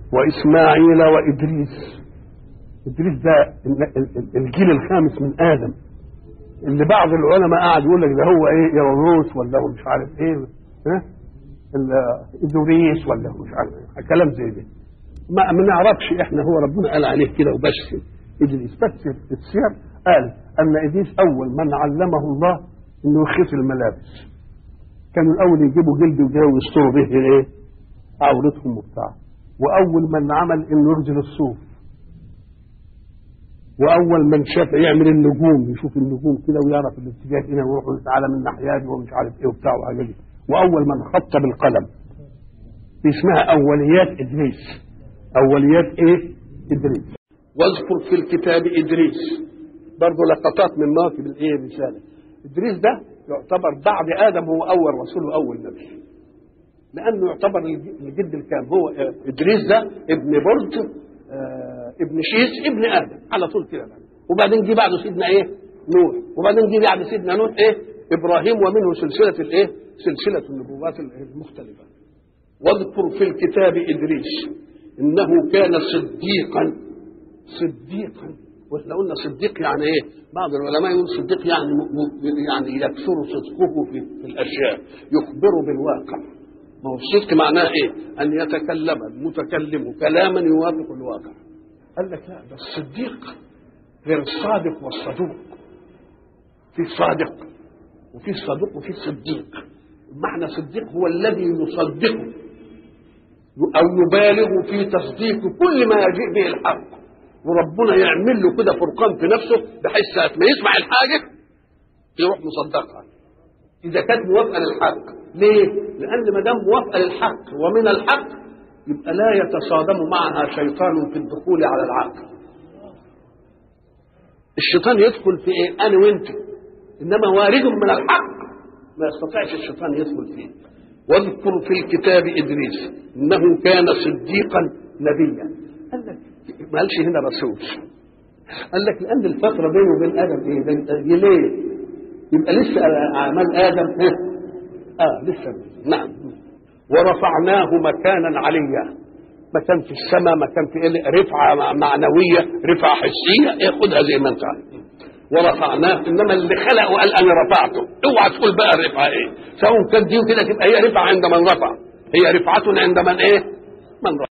واسماعيل وادريس ادريس ده ال- ال- ال- الجيل الخامس من ادم اللي بعض العلماء قاعد يقول لك ده هو ايه يروس ولا هو مش عارف ايه ها ال- ادوريس ولا هو مش عارف إيه. كلام زي ده ما ما نعرفش احنا هو ربنا قال عليه كده وبس ادريس بس السير قال ان ادريس اول من علمه الله انه يخيط الملابس كانوا الاول يجيبوا جلد وجاوا ويستروا به ايه عورتهم وبتاع واول من عمل انه يرجل الصوف واول من شاف يعمل النجوم يشوف النجوم كده ويعرف الاتجاه هنا ويروح يقول تعالى من ناحيه دي ومش عارف ايه وبتاع وحاجات دي واول من خط بالقلم دي اسمها اوليات ادريس اوليات ايه ادريس واذكر في الكتاب ادريس برضه لقطات من مواكب الايه الرساله ادريس ده يعتبر بعد ادم هو اول رسول واول نبي لانه يعتبر الج- الجد الكام هو آه، ادريس ده ابن برد آه، ابن شيس ابن ادم على طول كده بقى. وبعدين جه بعده سيدنا ايه نوح وبعدين جه بعد سيدنا نوح ايه ابراهيم ومنه سلسله الايه سلسله النبوات المختلفه واذكر في الكتاب ادريس انه كان صديقا صديقا واحنا قلنا صديق يعني ايه؟ بعض العلماء يقول صديق يعني م- م- يعني يكثر صدقه في, في الاشياء يخبر بالواقع ما هو الصدق معناه ايه؟ ان يتكلم المتكلم كلاما يوافق الواقع قال لك لا ده الصديق غير الصادق والصدوق في صادق وفي صدوق وفي صديق معنى صديق هو الذي يصدقه أو يبالغ في تصديق كل ما يجيء به الحق وربنا يعمل له كده فرقان في نفسه بحيث ساعة ما يسمع الحاجة يروح مصدقها إذا كانت موافقة للحق ليه؟ لأن ما دام موافقة للحق ومن الحق يبقى لا يتصادم معها شيطان في الدخول على العقل الشيطان يدخل في ايه؟ انا وانت انما وارد من الحق ما يستطيعش الشيطان يدخل فيه واذكر في الكتاب ادريس انه كان صديقا نبيا قال لك ما قالش هنا رسول قال لك لان الفتره بينه وبين ادم ايه؟ بين ليه؟ يبقى لسه اعمال ادم ها؟ اه لسه نعم ورفعناه مكانا عليا مكان في السماء مكان في إيه؟ رفعه معنويه رفعه حسيه إيه خدها زي ما انت عايز ورفعناه انما اللي خلق وقال انا رفعته اوعى تقول بقى الرفعه ايه سواء كانت دي وكده تبقى هي رفعه عند من رفع هي رفعه عند من ايه من رفع